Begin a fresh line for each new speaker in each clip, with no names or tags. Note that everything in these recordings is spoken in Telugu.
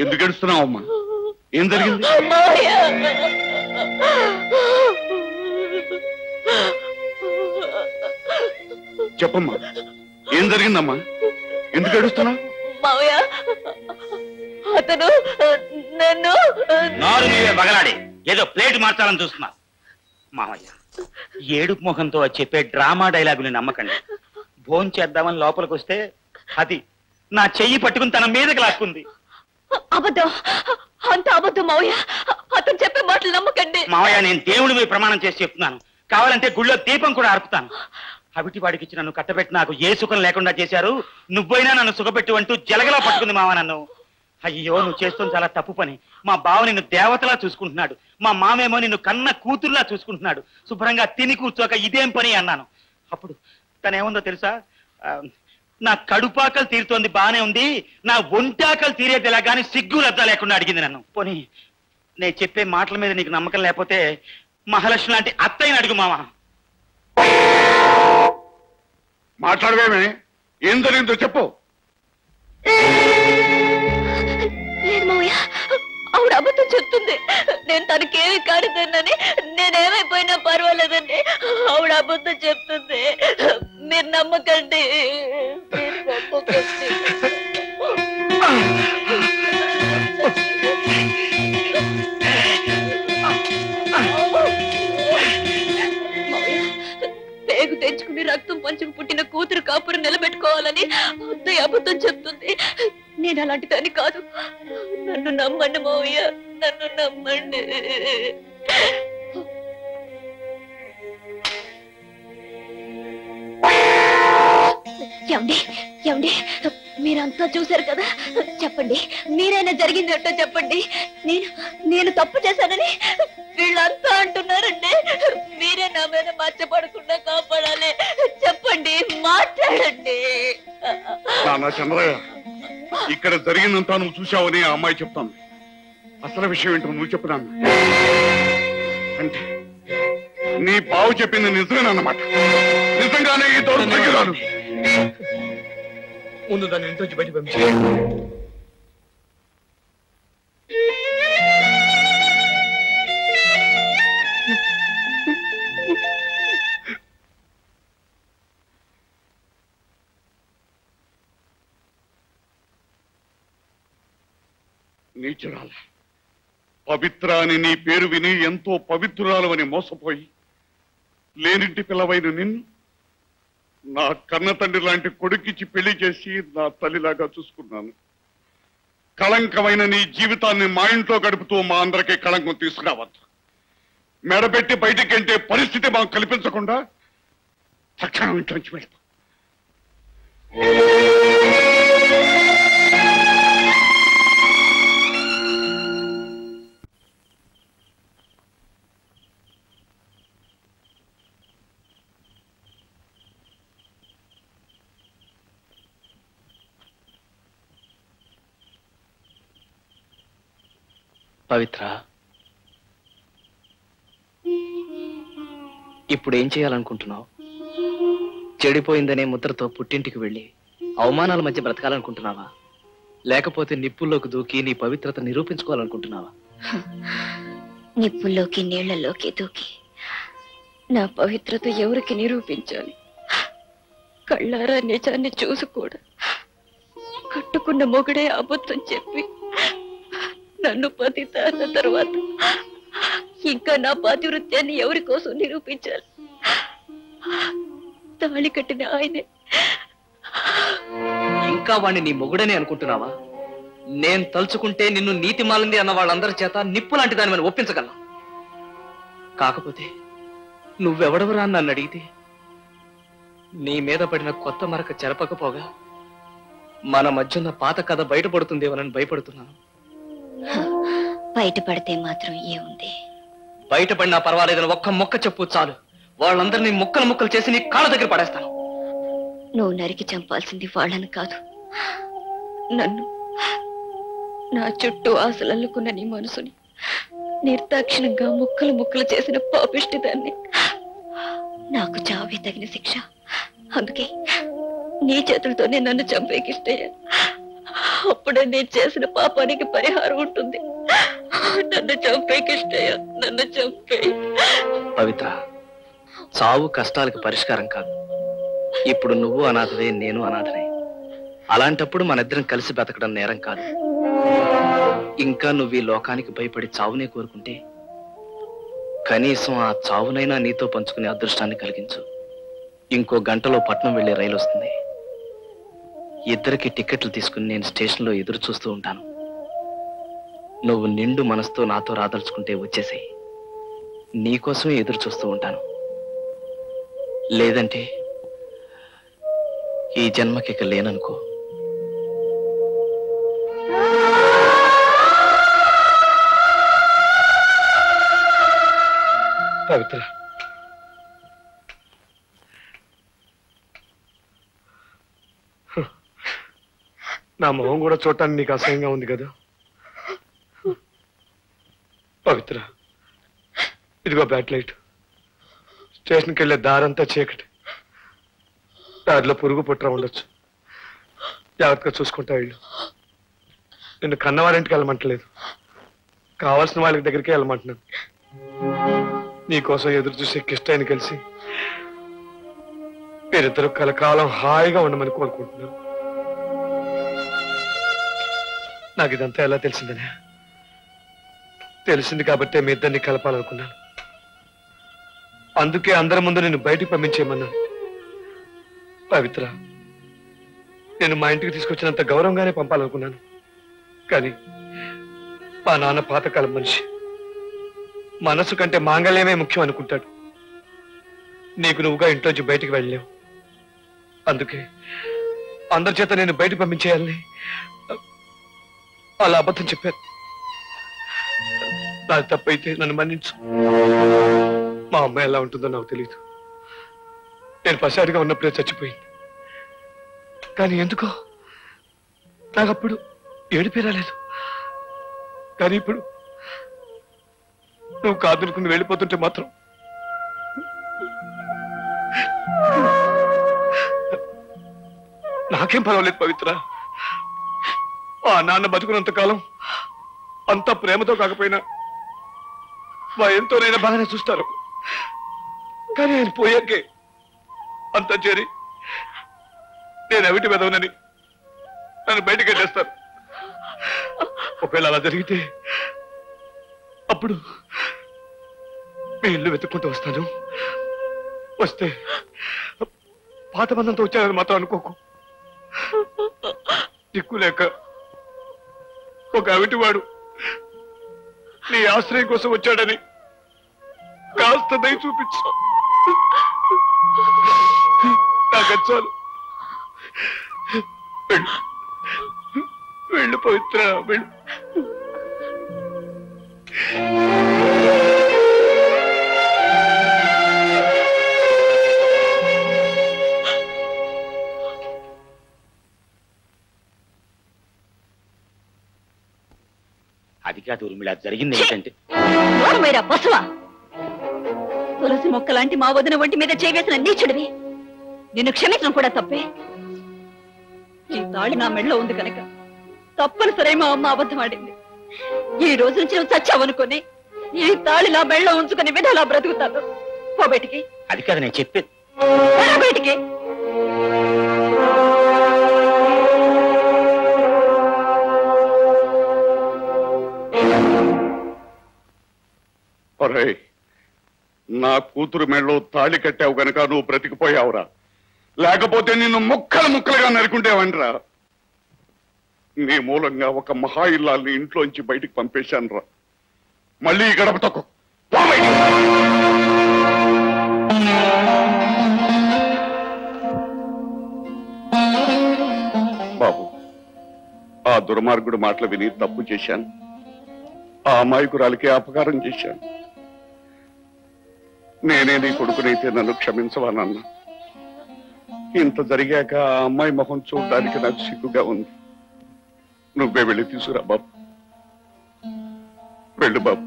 ఎందుకు ఏడుస్తున్నావు అమ్మా ఏం జరిగింది
మావయ్య
చెప్పమ్మా ఏం జరిగిందమ్మా ఎందుకు ఏడుస్తున్నావు
మావయ్య అతను నన్ను
నారు నీవే బగలాడి ఏదో ప్లేట్ మార్చాలని చూస్తున్నా మామయ్య ఏడుపు ముఖంతో చెప్పే డ్రామా డైలాగుని నమ్మకండి భోంచేద్దామని చేద్దామని లోపలికి వస్తే అది నా చెయ్యి పట్టుకుని తన మీదకి లాక్కుంది
అబద్ధం అంత అబద్ధం మావయ్య అతను చెప్పే మాటలు నమ్మకండి
మావయ్య నేను దేవుడి మీద ప్రమాణం చేసి చెప్తున్నాను కావాలంటే గుళ్ళో దీపం కూడా అర్పుతాను అవిటి వాడికి ఇచ్చి నన్ను కట్టబెట్టి నాకు ఏ సుఖం లేకుండా చేశారు నువ్వైనా నన్ను సుఖపెట్టు అంటూ జలగలా పట్టుకుంది మావ నన్ను అయ్యో నువ్వు చేస్తుంది చాలా తప్పు పని మా బావ నిన్ను దేవతలా చూసుకుంటున్నాడు మా మామేమో నిన్ను కన్న కూతుర్లా చూసుకుంటున్నాడు శుభ్రంగా తిని కూర్చోక ఇదేం పని అన్నాను అప్పుడు తనేముందో తెలుసా ఆ, నా కడుపాకలు తీరుతోంది బానే ఉంది నా ఒంటాకలు తీరేది ఎలా కానీ సిగ్గు లద్దా లేకుండా అడిగింది నన్ను పోనీ నేను చెప్పే మాటల మీద నీకు నమ్మకం లేకపోతే మహాలక్ష్మి లాంటి అత్తయ్యని అడుగు మామ
మాట్లాడవేమే ఏం జరిగిందో చెప్పు
లేదు మావయ్య ఆవిడ అబద్ధం చెప్తుంది నేను తనకేమి కానిదన్నని నేనేమైపోయినా పర్వాలేదండి ఆవిడ అబద్ధం చెప్తుంది మీరు నమ్మకండి మీరు నమ్మకండి మావయ్య, పేగు తెచ్చుకుని రక్తం పంచుకు పుట్టిన కూతురు కాపురు నిలబెట్టుకోవాలని అత్తయ్య అబద్ధం చెప్తుంది నేను అలాంటి దాన్ని కాదు నన్ను నమ్మండి మావయ్య నన్ను నమ్మండి ఏమండి ఏమండి మీరంతా చూశారు కదా చెప్పండి మీరైనా జరిగింది ఏంటో చెప్పండి నేను నేను తప్పు చేశానని వీళ్ళంతా అంటున్నారండి మీరే నా మీద మర్చపడకుండా కాపాడాలి చెప్పండి మాట్లాడండి
నాన్న చంద్రయ్య ఇక్కడ జరిగిందంతా నువ్వు చూశావని ఆ అమ్మాయి చెప్తాను అసలు విషయం ఏంటో నువ్వు చెప్పు నాన్న అంటే నీ బావు చెప్పింది నిజమేనన్నమాట నిజంగానే ఈ దౌర్భాగ్యురాలు
ముందు దాన్ని ఇంటి బయట పంపించి
నీచురాల పవిత్ర అని నీ పేరు విని ఎంతో పవిత్రురాలు అని మోసపోయి లేనింటి పిల్లవైన నిన్ను నా కన్న తండ్రి లాంటి కొడుకిచ్చి పెళ్లి చేసి నా తల్లిలాగా చూసుకున్నాను కళంకమైన నీ జీవితాన్ని మా ఇంట్లో గడుపుతూ మా అందరికీ కళంకం తీసుకురావద్దు మెడబెట్టి బయటికి పరిస్థితి మాకు కల్పించకుండా తక్షణం ఇంట్లోంచి వెళ్తాం
పవిత్ర ఇప్పుడు ఏం చేయాలనుకుంటున్నావు చెడిపోయిందనే ముద్రతో పుట్టింటికి వెళ్ళి అవమానాల మధ్య బ్రతకాలనుకుంటున్నావా లేకపోతే నిప్పుల్లోకి దూకి నీ పవిత్రత నిరూపించుకోవాలనుకుంటున్నావా
నిప్పుల్లోకి నీళ్లలోకి దూకి నా పవిత్రత ఎవరికి నిరూపించాలి కళ్ళారా నిజాన్ని చూసి కూడా కట్టుకున్న మొగుడే అబద్ధం చెప్పి నన్ను పతిత అన్న తర్వాత ఇంకా నా పాతివృత్యాన్ని ఎవరి కోసం నిరూపించాలి తాళి కట్టిన ఆయనే
ఇంకా వాణ్ణి నీ మొగుడనే అనుకుంటున్నావా నేను తలుచుకుంటే నిన్ను నీతి మాలింది అన్న వాళ్ళందరి చేత నిప్పు లాంటి దాని ఒప్పించగలను కాకపోతే నువ్వెవడవరా అని నన్ను అడిగితే నీ మీద పడిన కొత్త మరక చెరపకపోగా మన మధ్యున్న పాత కథ బయటపడుతుందేమోనని భయపడుతున్నాను
బయటపడితే మాత్రం ఏముంది
బయటపడినా పర్వాలేదని ఒక్క మొక్క చెప్పు చాలు వాళ్ళందరినీ ముక్కలు ముక్కలు చేసి నీ కాళ్ళ దగ్గర పడేస్తాను
నువ్వు నరికి చంపాల్సింది వాళ్ళని కాదు నన్ను నా చుట్టూ ఆశలు అల్లుకున్న నీ మనసుని నిర్దాక్షిణంగా ముక్కలు ముక్కలు చేసిన పాపిష్టి దాన్ని నాకు చావే తగిన శిక్ష అందుకే నీ చేతులతోనే నన్ను చంపేకిష్టయ్యా అప్పుడే నేను చేసిన పాపానికి పరిహారం ఉంటుంది నన్ను చంపే కిష్టయ్య నన్ను చంపే
పవిత్ర చావు కష్టాలకు పరిష్కారం కాదు ఇప్పుడు నువ్వు అనాథవే నేను అనాథనే అలాంటప్పుడు మనిద్దరం కలిసి బతకడం నేరం కాదు ఇంకా నువ్వు ఈ లోకానికి భయపడి చావునే కోరుకుంటే కనీసం ఆ చావునైనా నీతో పంచుకునే అదృష్టాన్ని కలిగించు ఇంకో గంటలో పట్నం వెళ్లే రైలు వస్తుంది ఇద్దరికి టికెట్లు తీసుకుని నేను స్టేషన్లో ఎదురు చూస్తూ ఉంటాను నువ్వు నిండు మనసుతో నాతో రాదలుచుకుంటే వచ్చేసేయి నీకోసమే ఎదురు చూస్తూ ఉంటాను లేదంటే ఈ జన్మకి ఇక లేననుకో
పవిత్ర నా మొహం కూడా చూడటానికి నీకు అసహ్యంగా ఉంది కదా పవిత్ర ఇదిగో బ్యాట్ లైట్ స్టేషన్కి వెళ్ళే దారంతా చీకటి దారిలో పురుగు పుట్ర ఉండొచ్చు జాగ్రత్తగా చూసుకుంటా వీళ్ళు నిన్ను కన్నవారింటికి వెళ్ళమంటలేదు కావాల్సిన వాళ్ళకి దగ్గరికి వెళ్ళమంటున్నాను నీకోసం ఎదురు చూసే కిష్టాన్ని కలిసి మీరిద్దరు కలకాలం హాయిగా ఉండమని కోరుకుంటున్నాను నాకు ఇదంతా ఎలా తెలిసిందనే తెలిసింది కాబట్టే మీ ఇద్దరిని కలపాలనుకున్నాను అందుకే అందరి ముందు నేను బయటికి పంపించేయమన్నాను పవిత్ర నేను మా ఇంటికి తీసుకొచ్చినంత గౌరవంగానే పంపాలనుకున్నాను కానీ మా నాన్న పాతకాలం మనిషి మనసు కంటే మాంగళ్యమే ముఖ్యం అనుకుంటాడు నీకు నువ్వుగా ఇంట్లోంచి బయటికి వెళ్ళలేవు అందుకే అందరి చేత నేను బయట పంపించేయాలని అలా అబద్ధం చెప్పాను నాది తప్పైతే నన్ను మన్నించు మా అమ్మాయి ఎలా ఉంటుందో నాకు తెలియదు నేను పసారిగా ఉన్నప్పుడే చచ్చిపోయింది కానీ ఎందుకో నాకు అప్పుడు ఏడిపే రాలేదు కానీ ఇప్పుడు నువ్వు కాదనుకుని వెళ్ళిపోతుంటే మాత్రం నాకేం పర్వాలేదు పవిత్ర ఆ నాన్న బతుకున్నంత కాలం అంత ప్రేమతో కాకపోయినా భయంతోనైనా బాగానే చూస్తారు కానీ ఆయన పోయాకే అంతా చేరి నేను ఎవిటి వెదవనని నన్ను బయటికి వెళ్ళేస్తారు ఒకవేళ అలా జరిగితే అప్పుడు మీ ఇల్లు వెతుక్కుంటూ వస్తాను వస్తే పాత బంధంతో వచ్చానని మాత్రం అనుకోకు దిక్కు లేక ఒక అవిటివాడు నీ ఆశ్రయం కోసం వచ్చాడని కాస్త దయ చూపించు నాకు అది చాలు వెళ్ళు వెళ్ళు పవిత్ర వెళ్ళు
అది కాదు ఊర్మిళ జరిగింది ఏంటంటే
దూరమైరా పశువా తులసి మొక్క లాంటి మా వదిన ఒంటి మీద చేవేసిన నీచుడివి నిన్ను క్షమించడం కూడా తప్పే ఈ తాళి నా మెడలో ఉంది కనుక తప్పనిసరి మా అమ్మ అబద్ధం ఆడింది ఈ రోజు నుంచి నువ్వు చచ్చావనుకొని ఈ తాళి నా మెడలో ఉంచుకుని విధాలా బ్రతుకుతాను పో బయటికి
అది కాదు నేను చెప్పేది
రా బయటికి
ఒరే నా కూతురు మెడలో తాళి కట్టావు గనక నువ్వు బ్రతికిపోయావురా లేకపోతే నిన్ను ముక్కలు ముక్కలుగా నరుకుంటేవనిరా నీ మూలంగా ఒక మహా ఇల్లాల్ని ఇంట్లోంచి బయటికి పంపేశాను రా మళ్ళీ ఈ గడప తొక్కు పో బయటికి. బాబు ఆ దుర్మార్గుడు మాటలు విని తప్పు చేశాను ఆ అమాయకురాలికి అపకారం చేశాను నేనే నీ కొడుకునైతే నన్ను క్షమించవా నాన్న ఇంత జరిగాక ఆ అమ్మాయి మొహం చూడడానికి నాకు సిగ్గుగా ఉంది నువ్వే వెళ్ళి తీసుకురా బాబు వెళ్ళు బాబు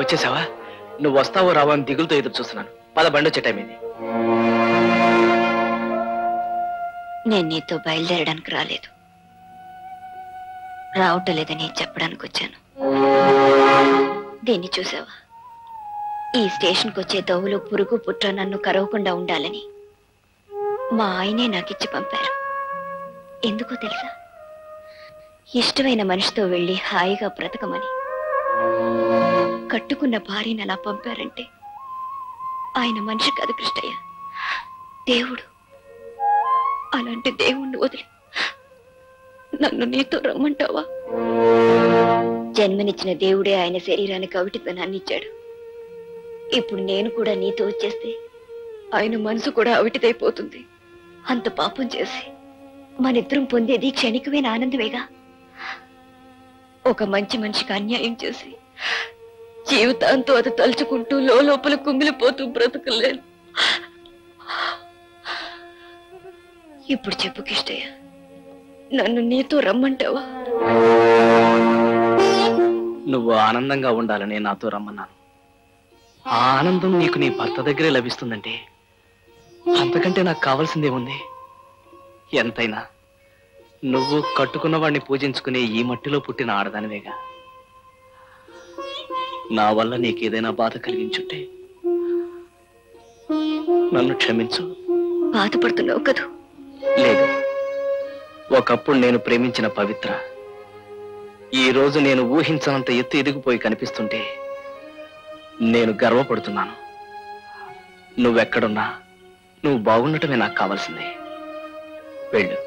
వచ్చేసావా నువ్వు వస్తావో రావో అని దిగులుతో ఎదురు చూస్తున్నాను పద బండి వచ్చే టైం ఇది
నేను నీతో బయలుదేరడానికి రాలేదు రావటం లేదని చెప్పడానికి వచ్చాను దీన్ని చూసావా ఈ స్టేషన్కి వచ్చే దవ్వులో పురుగు పుట్ర నన్ను కరవకుండా ఉండాలని మా ఆయనే నాకిచ్చి పంపారు ఎందుకో తెలుసా ఇష్టమైన మనిషితో వెళ్ళి హాయిగా బ్రతకమని కట్టుకున్న భార్యను అలా పంపారంటే ఆయన మనిషి కాదు కృష్ణయ్య దేవుడు అలాంటి దేవుణ్ణి వదిలి నన్ను నీతో రమ్మంటావా జన్మనిచ్చిన దేవుడే ఆయన శరీరానికి అవిటితనాన్ని ఇచ్చాడు ఇప్పుడు నేను కూడా నీతో వచ్చేస్తే ఆయన మనసు కూడా అవిటిదైపోతుంది అంత పాపం చేసి మనిద్దరం పొందేది క్షణికమైన ఆనందమేగా ఒక మంచి మనిషికి అన్యాయం చేసి జీవితాంతో అది తలుచుకుంటూ లోపల కుమిలిపోతూ బ్రతకలేను ఇప్పుడు చెప్పు కిష్టయ్య నన్ను నీతో రమ్మంటావా
నువ్వు ఆనందంగా ఉండాలని నాతో రమ్మన్నాను ఆ ఆనందం నీకు నీ భర్త దగ్గరే లభిస్తుందంటే అంతకంటే నాకు కావాల్సిందేముంది ఎంతైనా నువ్వు కట్టుకున్న వాడిని పూజించుకునే ఈ మట్టిలో పుట్టిన ఆడదానివేగా నా వల్ల నీకేదైనా బాధ కలిగించుంటే నన్ను క్షమించు
బాధపడుతున్నావు కదూ
లేదు ఒకప్పుడు నేను ప్రేమించిన పవిత్ర ఈ రోజు నేను ఊహించనంత ఎత్తు ఎదిగిపోయి కనిపిస్తుంటే నేను గర్వపడుతున్నాను నువ్వెక్కడున్నా నువ్వు బాగుండటమే నాకు కావాల్సింది వెళ్ళు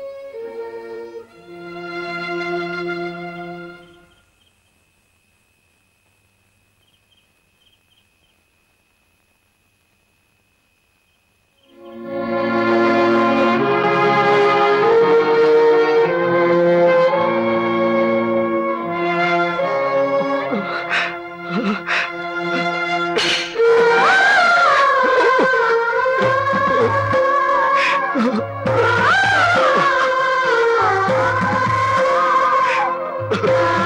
ఆ